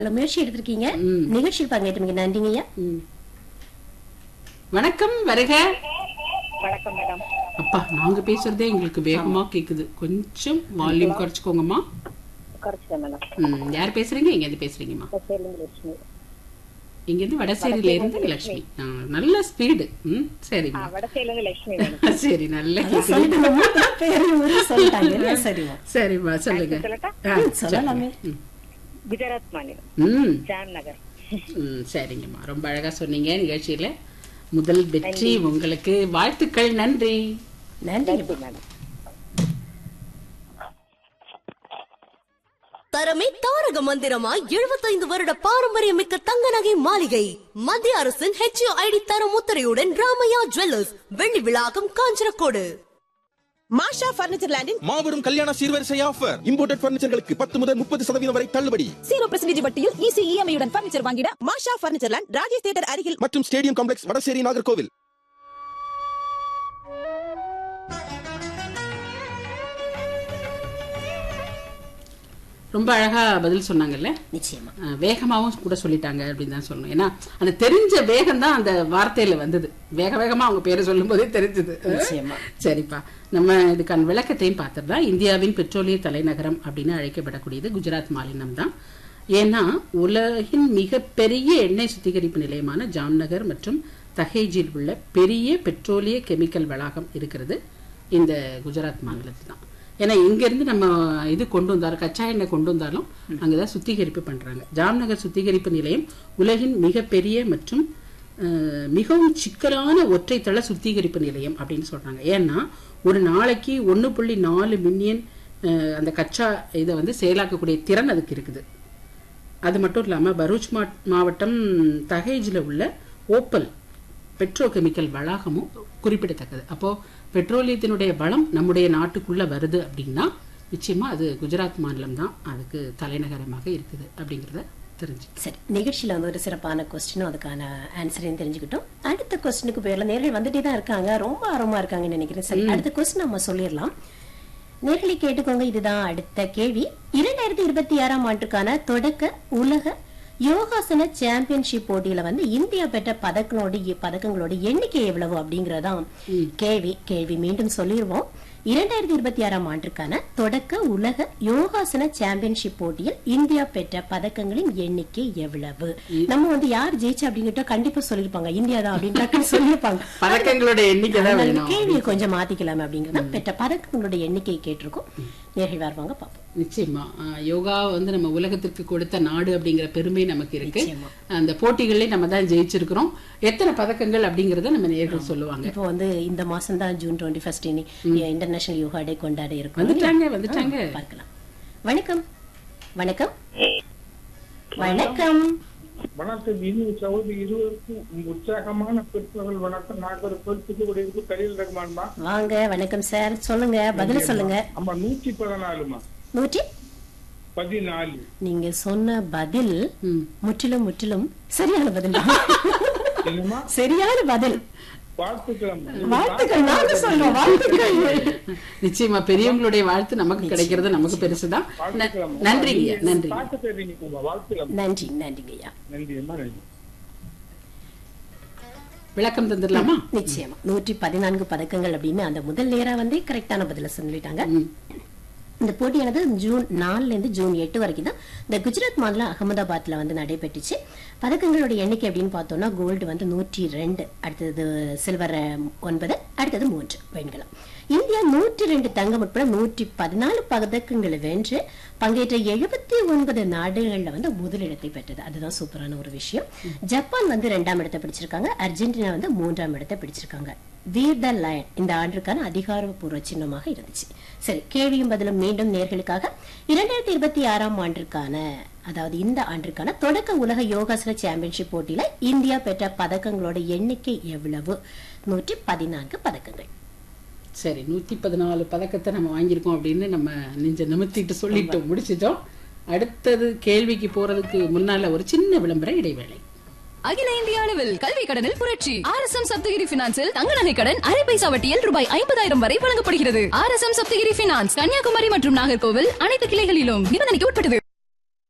நல்ல முயற்சி எடுத்திருக்கீங்க நிகழ்ச்சியில் பங்கேற்றமைக்கு நன்றிங்க ஐயா ம். வணக்கம் வருக வணக்கம் மேடம் அப்பா நாங்க பேசுறதே எங்களுக்கு வேகமா கேக்குது கொஞ்சம் வால்யூம் குறைச்சுக்கோங்கம்மா குறைச்சிட்டேன் மேடம் ம், யார் பேசுறீங்க எங்க இருந்து பேசுறீங்கம்மா சேலம் லட்சுமி இங்க இருந்து வடசேரியில இருந்து லட்சுமி ஆ, நல்ல ஸ்பீடு ம் ஆ, சரிம்மா வடசேலேருந்து லட்சுமி மேடம் சரி நல்ல அதான் கேக்குது சொல்லிட்டோம்மா. பேரு ஊரு சொல்லிட்டாங்க இல்ல, சரிம்மா சரிம்மா சொல்லுங்க சொல்லட்டா ஆ, ம், சொல்லலாமே. ம். குஜராத் மாநிலம் ம் ஜாம் நகர் ம், சரிங்கம்மா ரொம்ப அழகா சொன்னீங்க நிகழ்ச்சியில முதல் வெற்றி உங்களுக்கு வாழ்த்துக்கள் நன்றி நன்றி நன்றி மேடம் தரமே தாரக மந்திரமா 75 வருட பாரம்பரியமிக்க தங்க நகை மாளிகை மத்திய அரசின் ஹெச்ஐடி தரம் முத்திரையுடன் ராமையா ஜுவல்லர்ஸ் வெள்ளி விழாக்கம் காஞ்சனக்கோடு மாஷா பர்னிச்சர் லேண்டின் மாபெரும் கல்யாண சீர்வரிசை ஆஃபர் இம்போர்ட்டட் பர்னிச்சர்களுக்கு பத்து முதல் முப்பது சதவீதம் வரை தள்ளுபடி ஜீரோ பர்சன்டேஜ் வட்டியில் ஈஸி இஎம்ஐயுடன் பர்னிச்சர் வாங்கிட Masha furniture land Rajesh theatre அருகில் மற்றும் ஸ்டேடியம் காம்ப்ளெக்ஸ் வடசேரி நாகர்கோவில் ரொம்ப அழகா பதில் சொன்னாங்கல்ல நிச்சயமா அஹ் வேகமாவும் கூட சொல்லிட்டாங்க அப்படின்னு தான் சொல்லணும் ஏன்னா அந்த தெரிஞ்ச வேகம் தான் அந்த வார்த்தையில வந்தது வேக வேகமா அவங்க பேரை சொல்லும் போதே தெரிஞ்சது நிச்சயமா. சரிப்பா நம்ம இதுக்கான விளக்கத்தையும் பார்த்துடலாம் இந்தியாவின் பெட்ரோலிய தலைநகரம் அப்படின்னு அழைக்கப்படக்கூடியது குஜராத் மாநிலம் தான் ஏன்னா உலகின் மிகப்பெரிய எண்ணெய் சுத்திகரிப்பு நிலையமான ஜாம்நகர் மற்றும் தஹேஜில் உள்ள பெரிய பெட்ரோலிய கெமிக்கல் வளாகம் இருக்கிறது இந்த குஜராத் மாநிலத்தில் தான் ஏன்னா இங்க இருந்து நம்ம இது கொண்டு வந்தாலும் கச்சா எண்ணெய் கொண்டு வந்தாலும் அங்கதான் சுத்திகரிப்பு பண்றாங்க ஜாம்நகர் சுத்திகரிப்பு நிலையம் உலகின் மிகப்பெரிய மற்றும் அஹ், மிகவும் சிக்கலான ஒற்றைத்தள சுத்திகரிப்பு நிலையம் அப்படின்னு சொல்றாங்க ஏன்னா ஒரு நாளைக்கு ஒன்று புள்ளி நாலு மில்லியன் அந்த கச்சா இதை வந்து செயலாக்கக்கூடிய திறன் அதுக்கு இருக்குது அது மட்டும் இல்லாம பரூச் மா- மாவட்டம் தஹேஜில் உள்ள ஓப்பல் பெட்ரோகெமிக்கல் வளாகமும் குறிப்பிடத்தக்கது அப்போ பெட்ரோலியத்தினுடைய வளம் நம்முடைய நாட்டுக்குள்ள வருது அப்படின்னா நிச்சயமா அது குஜராத் மாநிலம் தான் அதுக்கு தலைநகரமாக இருக்குது அப்படிங்கறத தெரிஞ்சு சரி நிகழ்ச்சியில வந்து ஒரு சிறப்பான கொஸ்டினும் அதுக்கான ஆன்சரையும் தெரிஞ்சுக்கிட்டோம் அடுத்த கொஸ்டினுக்கு போயிடலாம் நேர்கள் வந்துட்டே தான் இருக்காங்க ரொம்ப ஆர்வமா இருக்காங்கன்னு நினைக்கிறேன் சரி அடுத்த கொஸ்டின் நம்ம சொல்லிடலாம் நேர்களை கேட்டுக்கோங்க இதுதான் அடுத்த கேள்வி இரண்டாயிரத்தி இருபத்தி ஆறாம் ஆண்டுக்கான தொடக்க உலக யோகாசன சாம்பியன்ஷிப் போட்டியில வந்து இந்தியா பெற்ற பதக்கங்களோட பதக்கங்களோட எண்ணிக்கை எவ்வளவு அப்படிங்கறதான் கேள்வி கேள்வி மீண்டும் சொல்லிடுவோம் இரண்டாயிரத்தி இருபத்தி ஆறாம் ஆண்டுக்கான தொடக்க உலக யோகாசன சாம்பியன்ஷிப் போட்டியில் இந்தியா பெற்ற பதக்கங்களின் எண்ணிக்கை எவ்வளவு நம்ம வந்து யார் ஜெயிச்சா அப்படிங்கிட்ட கண்டிப்பா சொல்லிருப்பாங்க இந்தியா தான் அப்படின்னு டக்குனு சொல்லிருப்பாங்க பதக்கங்களோட எண்ணிக்கை தான் அதனால வேணும் கேள்வியை கொஞ்சம் மாத்திக்கலாம் அப்படிங்கறத பெற்ற பதக்கங்களோட எண்ணிக்கை கேட்டிருக்கோம் நேர்கள் வருவாங்க பாப்போம் நிச்சயமா அஹ், யோகா வந்து நம்ம உலகத்திற்கு கொடுத்த நாடு அப்படிங்கிற பெருமை நமக்கு இருக்கு நிச்சயமா. அந்த போட்டிகள்ல நம்ம தான் ஜெயிச்சிருக்கிறோம் எத்தனை பதக்கங்கள் அப்படிங்கறத நம்ம நேர்கள் சொல்லுவாங்க இப்போ வந்து இந்த மாசம் தான் June twenty first international yoga day கொண்டாட இருக்கோம் வந்துட்டாங்க வந்துட்டாங்க ஆ, பார்க்கலாம் வணக்கம் வணக்கம் வணக்கம் வணக்கம் இனி சகோதரி இருவருக்கும் உற்சாகமான பிற்பகல் வணக்கம் நாகர்கோவில் புதுக்குடியிருக்கு கலீல் ரஹ்மான்மா வாங்க வணக்கம் சார் சொல்லுங்க பதில சொல்லுங்க ஆமா நூற்றி பதினாலுமா நூற்றி பதினாலு நீங்க சொன்ன பதில் ம். முற்றிலும் முற்றிலும் சரியான பதில் தான். என்னமா சரியான பதில் வாழ்த்துக்கள் வாழ்த்துக்கள் நாங்க சொல்றோம் வாழ்த்துக்கள் நிச்சயமா பெரியவங்களுடைய வாழ்த்து நமக்கு கிடைக்கிறது நமக்கு பெருசுதான் ந- நன்றிங்க நன்றி பார்த்து தெரிவிக்குமா வாழ்த்துக்கள் நன்றி நன்றிங்க ஐயா நன்றி அம்மா நன்றி விளக்கம் தந்துடலாமா நிச்சயமா நூற்றி பதினான்கு பதக்கங்கள் அப்படின்னு அந்த முதல் நேரா வந்து கரெக்டான பதில சொல்லிட்டாங்க இந்த போட்டியானது ஜூன் நாலுல இருந்து ஜூன் எட்டு வரைக்கும் தான் இந்த குஜராத் மாநிலம் அகமதாபாத்ல வந்து நடைபெற்றுச்சு பதக்கங்களோட எண்ணிக்கை அப்படின்னு பார்த்தோம்னா கோல்டு வந்து நூற்றி ரெண்டு அடுத்தது சில்வர் ஒன்பது அடுத்தது மூன்று வெண்கலம் இந்தியா நூற்றி ரெண்டு தங்கம் உட்பட நூற்றி பதினாலு பதக்கங்களை வென்று பங்கேற்ற எழுபத்தி ஒன்பது நாடுகள்ல வந்து முதலிடத்தை பெற்றது அதுதான் சூப்பரான ஒரு விஷயம் ஜப்பான் வந்து இரண்டாம் இடத்தை பிடிச்சிருக்காங்க அர்ஜென்டினா வந்து மூன்றாம் இடத்தை பிடிச்சிருக்காங்க வீர் த லயன் இந்த ஆண்டுக்கான அதிகாரப்பூர்வ சின்னமாக இருந்துச்சு சரி கேள்வியும் பதிலும் மீண்டும் நேர்களுக்காக இரண்டாயிரத்தி இருபத்தி ஆறாம் ஆண்டிற்கான அதாவது இந்த ஆண்டிற்கான தொடக்க உலக யோகாசன சாம்பியன்ஷிப் போட்டியில இந்தியா பெற்ற பதக்கங்களோட எண்ணிக்கை எவ்வளவு நூற்றி பதினான்கு பதக்கங்கள் சரி நூத்தி பதினாலு பதக்கத்தை நம்ம வாங்கியிருக்கோம் அப்படின்னு நம்ம நெஞ்ச நிமித்திட்டு சொல்லிட்டு முடிச்சிட்டோம் அடுத்தது கேள்விக்கு போறதுக்கு முன்னால ஒரு சின்ன விளம்பர இடைவேளை அகில இந்திய அளவில் கல்வி கடனில் புரட்சி ஆர் எஸ் எம் சப்தகிரி பினான்சில் தங்க நகை கடன் அரை பைசா வட்டியில் ரூபாய் ஐம்பதாயிரம் வரை வழங்கப்படுகிறது R S M Sapthagiri finance Kanyakumari மற்றும் நாகர்கோவில் அனைத்து கிளைகளிலும் நிபந்தனைக்கு உட்பட்டது